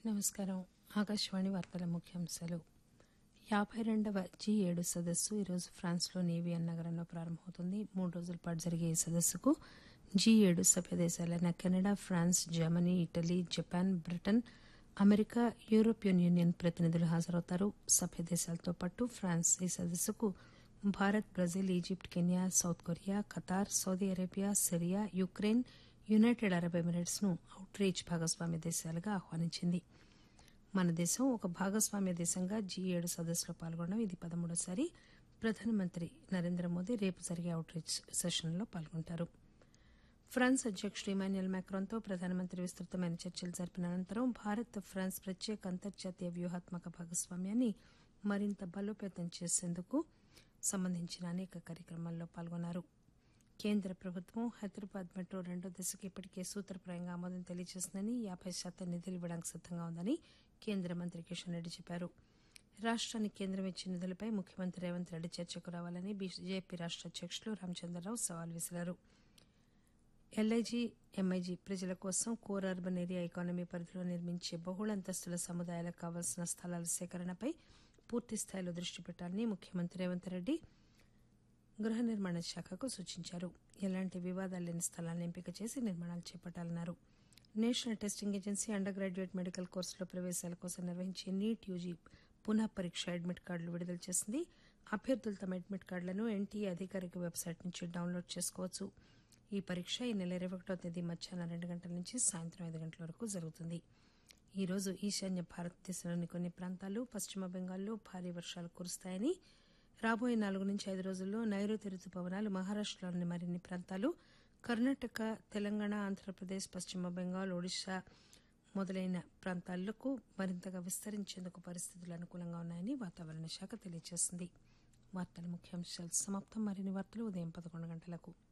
నమస్కారం ఆకాశవాణి వార్తల ముఖ్యాంశాలు యాభై రెండవ జీ ఏడు సదస్సు ఈరోజు ఫ్రాన్స్లోని ఏవియన్ నగరంలో ప్రారంభమవుతుంది మూడు రోజుల పాటు జరిగే ఈ సదస్సుకు జీ ఏడు సభ్య దేశాలైన Canada France Germany Italy Japan Britain America European Union ప్రతినిధులు హాజరవుతారు సభ్య దేశాలతో పాటు ఫ్రాన్స్ ఈ సదస్సుకు Bharat Brazil Egypt Kenya South Korea Qatar Saudi Arabia Syria Ukraine United Arab Emirates ను అవుట్ రీచ్ భాగస్వామ్య దేశాలుగా ఆహ్వానించింది మన దేశం ఒక భాగస్వామ్య దేశంగా జీ ఏడు సదస్సులో పాల్గొనడం ఇది పదమూడోసారి ప్రధానమంత్రి నరేంద్ర మోదీ రేపు జరిగే అవుట్ రీచ్ సెషన్లో పాల్గొంటారు ఫ్రాన్స్ అధ్యకుడు ఇమాన్యుయల్ మ్యాక్రాన్తో ప్రధానమంత్రి విస్తృతమైన చర్చలు జరిపిన అనంతరం భారత్ ఫ్రాన్స్ ప్రత్యేక అంతర్జాతీయ వ్యూహాత్మక భాగస్వామ్యాన్ని మరింత బలోపేతం చేసేందుకు సంబంధించిన అనేక కార్యక్రమాల్లో పాల్గొన్నారు కేంద్ర ప్రభుత్వం హైదరాబాద్ మెట్రో రెండో దశకు ఇప్పటికే సూత్రప్రాయంగా ఆమోదం తెలియజేసిందని యాబై శాతం నిధులు ఇవ్వడానికి సిద్దంగా ఉందని కేంద్ర మంత్రి కిషన్ రెడ్డి చెప్పారు రాష్ట్రానికి కేంద్రం ఇచ్చిన నిధులపై ముఖ్యమంత్రి రేవంత్ రెడ్డి చర్చకు రావాలని బీజేపీ రాష్ట్ర అధ్యకులు రామచంద్రరావు సవాల్ విసిరారు ఎల్ఐజీ ఎంఐజీ ప్రజల కోసం కోర్ అర్బన్ ఏరియా ఎకానమీ పరిధిలో నిర్మించే బహుళంతస్తుల సముదాయాలకు కావాల్సిన స్థలాల సేకరణపై పూర్తి స్థాయిలో దృష్టి పెట్టాలని ముఖ్యమంత్రి రేవంత్ రెడ్డి గృహ నిర్మాణ శాఖకు సూచించారు ఎలాంటి వివాదాలు లేని స్థలాలను ఎంపిక చేసి నిర్మాణాలు చేపట్టాలన్నారు National Testing Agency undergraduate medical కోర్సులో ప్రవేశాల కోసం నిర్వహించే నీట్ యూజీ పునః పరీక్ష అడ్మిట్ కార్డులు విడుదల చేసింది అభ్యర్థులు తమ అడ్మిట్ కార్డులను ఎన్టీఏ అధికారిక వెబ్సైట్ నుంచి డౌన్లోడ్ చేసుకోవచ్చు ఈ పరీక్ష ఈ నెల ఇరవై ఒకటో తేదీ మధ్యాహ్నం రెండు గంటల నుంచి సాయంత్రం ఐదు గంటల వరకు జరుగుతుంది ఈ రోజు ఈశాన్య భారతదేశంలోని కొన్ని ప్రాంతాలు పశ్చిమ బెంగాల్లో భారీ వర్షాలు కురుస్తాయని రాబోయే నాలుగు నుంచి ఐదు రోజుల్లో నైరుతి రుతుపవనాలు మహారాష్టలోని మరిన్ని ప్రాంతాలు కర్ణాటక తెలంగాణ ఆంధ్రప్రదేశ్ పశ్చిమ బెంగాల్ ఒడిశా మొదలైన ప్రాంతాలకు మరింతగా విస్తరించేందుకు పరిస్థితులు అనుకూలంగా ఉన్నాయని వాతావరణ శాఖ తెలియజేసింది వార్తల ముఖ్యాంశాలు సమాప్తం మరిన్ని వార్తలు ఉదయం పదకొండు గంటలకు